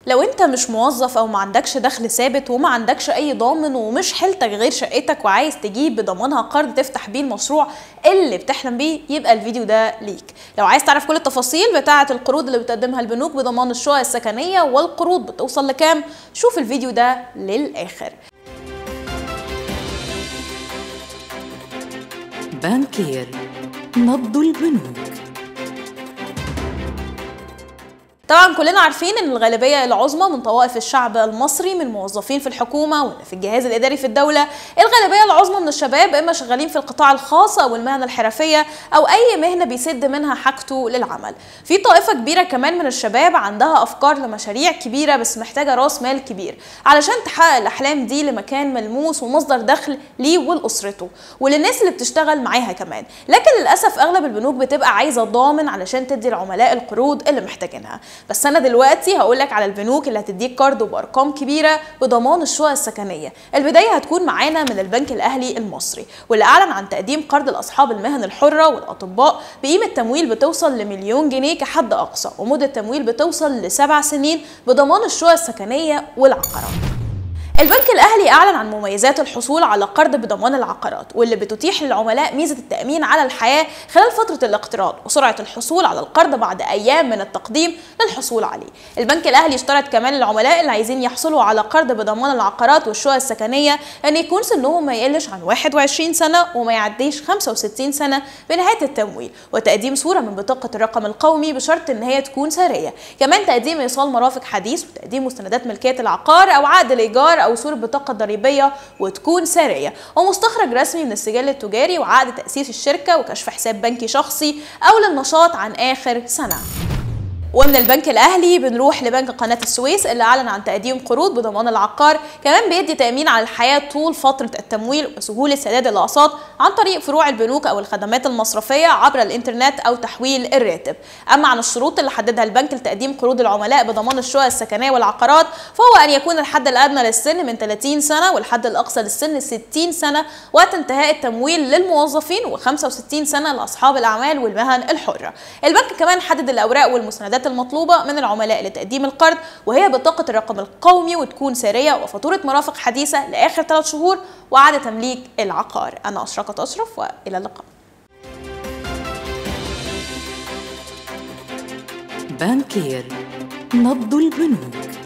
لو انت مش موظف او ما عندكش دخل ثابت وما عندكش اي ضامن ومش حيلتك غير شقتك وعايز تجيب بضمانها قرض تفتح بيه المشروع اللي بتحلم بيه يبقى الفيديو ده ليك لو عايز تعرف كل التفاصيل بتاعه القروض اللي بتقدمها البنوك بضمان الشقق السكنيه والقروض بتوصل لكام شوف الفيديو ده للاخر بانكير نبض البنوك طبعا كلنا عارفين ان الغالبيه العظمى من طوائف الشعب المصري من موظفين في الحكومه ولا في الجهاز الاداري في الدوله الغالبيه العظمى من الشباب اما شغالين في القطاع الخاص او المهن الحرفيه او اي مهنه بيسد منها حاجته للعمل في طائفه كبيره كمان من الشباب عندها افكار لمشاريع كبيره بس محتاجه راس مال كبير علشان تحقق الاحلام دي لمكان ملموس ومصدر دخل ليه ولاسرته وللناس اللي بتشتغل معاها كمان لكن للاسف اغلب البنوك بتبقى عايزه ضامن علشان تدي العملاء القروض اللي محتاجينها بس انا دلوقتي هقول لك على البنوك اللي هتديك كارد بارقام كبيره بضمان الشقق السكنيه البدايه هتكون معانا من البنك الاهلي المصري واللي اعلن عن تقديم قرض لاصحاب المهن الحره والاطباء بقيمه تمويل بتوصل لمليون جنيه كحد اقصى ومده تمويل بتوصل لسبع سنين بضمان الشقق السكنيه والعقارات البنك الاهلي اعلن عن مميزات الحصول على قرض بضمان العقارات واللي بتتيح للعملاء ميزه التامين على الحياه خلال فتره الاقتراض وسرعه الحصول على القرض بعد ايام من التقديم للحصول عليه البنك الاهلي اشترط كمان للعملاء اللي عايزين يحصلوا على قرض بضمان العقارات والشقق السكنيه ان يكون سنهم ما يقلش عن 21 سنه وما يعديش 65 سنه بنهايه التمويل وتقديم صوره من بطاقه الرقم القومي بشرط ان هي تكون ساريه كمان تقديم ايصال مرافق حديث وتقديم مستندات ملكيه العقار او عقد الايجار او صوره بطاقه ضريبيه وتكون ساريه ومستخرج رسمي من السجل التجاري وعقد تاسيس الشركه وكشف حساب بنكي شخصي او للنشاط عن اخر سنه ومن البنك الاهلي بنروح لبنك قناه السويس اللي اعلن عن تقديم قروض بضمان العقار كمان بيدي تامين على الحياه طول فتره التمويل وسهوله سداد الاقساط عن طريق فروع البنوك او الخدمات المصرفيه عبر الانترنت او تحويل الراتب اما عن الشروط اللي حددها البنك لتقديم قروض العملاء بضمان الشقق السكنيه والعقارات فهو ان يكون الحد الادنى للسن من 30 سنه والحد الاقصى للسن 60 سنه وقت انتهاء التمويل للموظفين و65 سنه لاصحاب الاعمال والمهن الحره البنك كمان حدد الاوراق والمستندات المطلوبة من العملاء لتقديم القرض وهي بطاقة الرقم القومي وتكون سارية وفاتورة مرافق حديثة لآخر ثلاث شهور وعادة تمليك العقار أنا أشرقت أشرف وإلى اللقاء بانكير نبض البنوك